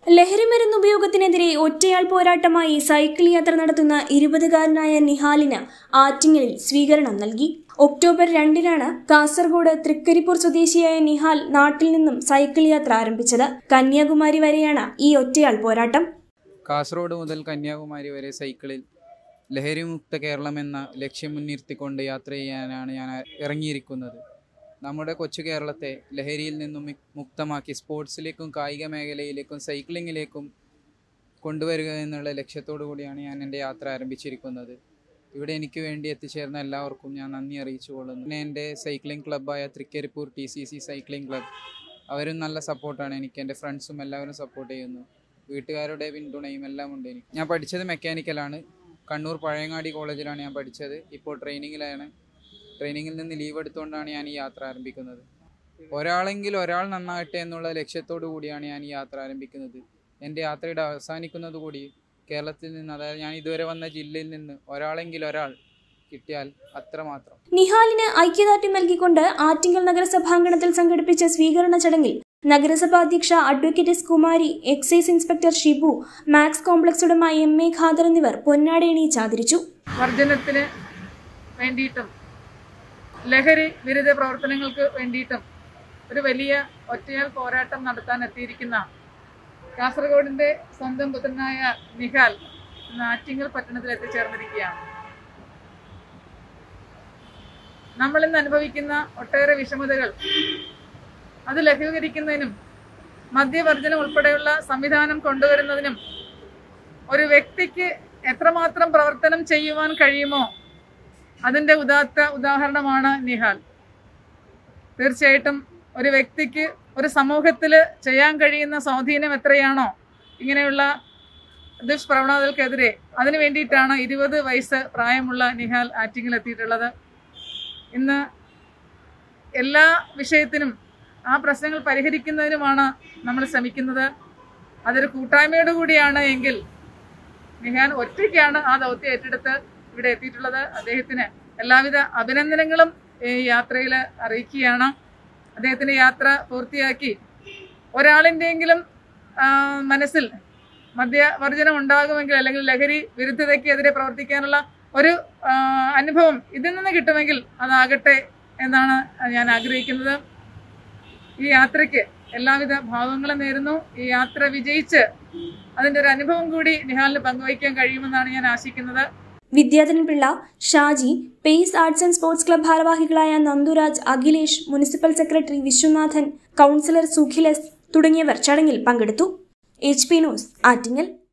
ലഹരിമരുന്ന് ഉപയോഗത്തിനെതിരെ ഒറ്റയാൾ പോരാട്ടമായി സൈക്കിൾ യാത്ര നടത്തുന്ന ഇരുപതുകാരനായ നിഹാലിന് ആറ്റിങ്ങലിൽ സ്വീകരണം നൽകി ഒക്ടോബർ രണ്ടിനാണ് കാസർഗോഡ് തൃക്കരിപ്പൂർ സ്വദേശിയായ നിഹാൽ നാട്ടിൽ നിന്നും സൈക്കിൾ യാത്ര ആരംഭിച്ചത് കന്യാകുമാരി വരെയാണ് ഈ ഒറ്റയാൾ പോരാട്ടം കാസർഗോഡ് മുതൽ കന്യാകുമാരി വരെ സൈക്കിളിൽ ലഹരിമുക്ത കേരളം എന്ന ലക്ഷ്യം മുൻനിർത്തിക്കൊണ്ട് യാത്ര ചെയ്യാനാണ് ഞാൻ ഇറങ്ങിയിരിക്കുന്നത് നമ്മുടെ കൊച്ചു കേരളത്തെ ലഹരിയിൽ നിന്നും മി- മുക്തമാക്കി സ്പോർട്സിലേക്കും കായിക മേഖലയിലേക്കും സൈക്ലിങ്ങിലേക്കും കൊണ്ടുവരിക എന്നുള്ള ലക്ഷ്യത്തോടു കൂടിയാണ് ഞാൻ എൻ്റെ യാത്ര ആരംഭിച്ചിരിക്കുന്നത് ഇവിടെ എനിക്ക് വേണ്ടി എത്തിച്ചേർന്ന എല്ലാവർക്കും ഞാൻ നന്ദി അറിയിച്ചു കൊള്ളുന്നു പിന്നെ എൻ്റെ സൈക്ലിംഗ് ക്ലബ്ബായ Thrikaripur T C C cycling club അവരും നല്ല സപ്പോർട്ടാണ് എനിക്ക് എൻ്റെ ഫ്രണ്ട്സും എല്ലാവരും സപ്പോർട്ട് ചെയ്യുന്നു വീട്ടുകാരുടെ പിന്തുണയും എല്ലാം ഉണ്ട് എനിക്ക് ഞാൻ പഠിച്ചത് മെക്കാനിക്കലാണ് കണ്ണൂർ പഴയങ്ങാടി കോളേജിലാണ് ഞാൻ പഠിച്ചത് ഇപ്പോൾ ട്രെയിനിങ്ങിലാണ് ട്രെയിനിങ്ങിൽ നിന്ന് ലീവ് എടുത്തുകൊണ്ടാണ് ഞാൻ ഈ യാത്ര ആരംഭിക്കുന്നത് ഒരാളെങ്കിലും ഒരാൾ നന്നാകട്ടെ എന്നുള്ള ലക്ഷ്യത്തോടു കൂടിയാണ് ഞാൻ ഈ യാത്ര ആരംഭിക്കുന്നത് എൻ്റെ യാത്രയുടെ അവസാനിക്കുന്നത് കൂടി കേരളത്തിൽ നിന്ന് അതായത് ഞാൻ ഇതുവരെ വന്ന ജില്ലയിൽ നിന്ന് ഒരാളെങ്കിലും ഒരാൾ കിട്ടിയാൽ അത്രമാത്രം നിഹാലിന് ഐക്യദാർഢ്യം നൽകിക്കൊണ്ട് ആറ്റിങ്ങൽ നഗരസഭാങ്കണത്തിൽ സംഘടിപ്പിച്ച സ്വീകരണ ചടങ്ങിൽ നഗരസഭാ അധ്യക്ഷ advocate S Kumari excise inspector Shibu Max complex ഉടമ എം എ ഖാദർ എന്നിവർ പൊന്നാടയണിയിച്ച് ആദരിച്ചു വർജനത്തിന് വേണ്ടിയിട്ടും ലഹരി വിരുദ്ധ പ്രവർത്തനങ്ങൾക്ക് വേണ്ടിയിട്ടും ഒരു വലിയ ഒറ്റയാൽ പോരാട്ടം നടത്താൻ എത്തിയിരിക്കുന്ന കാസർഗോഡിന്റെ സ്വന്തം പുത്രനായ നിഹാൽ ഇന്ന് ആറ്റിങ്ങൽ പട്ടണത്തിൽ എത്തിച്ചേർന്നിരിക്കുകയാണ് നമ്മൾ ഇന്ന് അനുഭവിക്കുന്ന ഒട്ടേറെ വിഷമതകൾ അത് ലഘൂകരിക്കുന്നതിനും മദ്യവർജനം ഉൾപ്പെടെയുള്ള സംവിധാനം കൊണ്ടുവരുന്നതിനും ഒരു വ്യക്തിക്ക് എത്രമാത്രം പ്രവർത്തനം ചെയ്യുവാൻ കഴിയുമോ അതിൻ്റെ ഉദാത്ത ഉദാഹരണമാണ് നിഹാൽ തീർച്ചയായിട്ടും ഒരു വ്യക്തിക്ക് ഒരു സമൂഹത്തിൽ ചെയ്യാൻ കഴിയുന്ന സ്വാധീനം എത്രയാണോ ഇങ്ങനെയുള്ള ദുഷ്പ്രവണതകൾക്കെതിരെ അതിനു വേണ്ടിയിട്ടാണ് ഇരുപത് വയസ്സ് പ്രായമുള്ള നിഹാൽ ആറ്റിങ്ങിൽ എത്തിയിട്ടുള്ളത് ഇന്ന് എല്ലാ വിഷയത്തിനും ആ പ്രശ്നങ്ങൾ പരിഹരിക്കുന്നതിനുമാണ് നമ്മൾ ശ്രമിക്കുന്നത് അതൊരു കൂട്ടായ്മയോട് കൂടിയാണ് എങ്കിൽ നിഹാൻ ഒറ്റയ്ക്കാണ് ആ ദൗത്യം ഏറ്റെടുത്ത് ഇവിടെ എത്തിയിട്ടുള്ളത് അദ്ദേഹത്തിന് എല്ലാവിധ അഭിനന്ദനങ്ങളും ഈ യാത്രയിൽ അറിയിക്കുകയാണ് അദ്ദേഹത്തിന്റെ യാത്ര പൂർത്തിയാക്കി ഒരാളിൻ്റെയെങ്കിലും ആ, മനസ്സിൽ മദ്യവർജനം ഉണ്ടാകുമെങ്കിൽ അല്ലെങ്കിൽ ലഹരി വിരുദ്ധതയ്ക്കെതിരെ പ്രവർത്തിക്കാനുള്ള ഒരു ആ, അനുഭവം ഇതിൽ നിന്ന് കിട്ടുമെങ്കിൽ അതാകട്ടെ എന്നാണ് ഞാൻ ആഗ്രഹിക്കുന്നത് ഈ യാത്രയ്ക്ക് എല്ലാവിധ ഭാവങ്ങളും നേരുന്നു ഈ യാത്ര വിജയിച്ച് അതിന്റെ ഒരു അനുഭവം കൂടി നിഹാലിന് പങ്കുവയ്ക്കാൻ കഴിയുമെന്നാണ് ഞാൻ ആശിക്കുന്നത് Vidyadharan Pillai Shaji Pace arts and sports club ഭാരവാഹികളായ Nandhuraj Akhilesh municipal secretary Viswanathan councillor Sukhilas തുടങ്ങിയവർ ചടങ്ങിൽ പങ്കെടുത്തു എച്ച് പി ന്യൂസ് ആറ്റിങ്ങൽ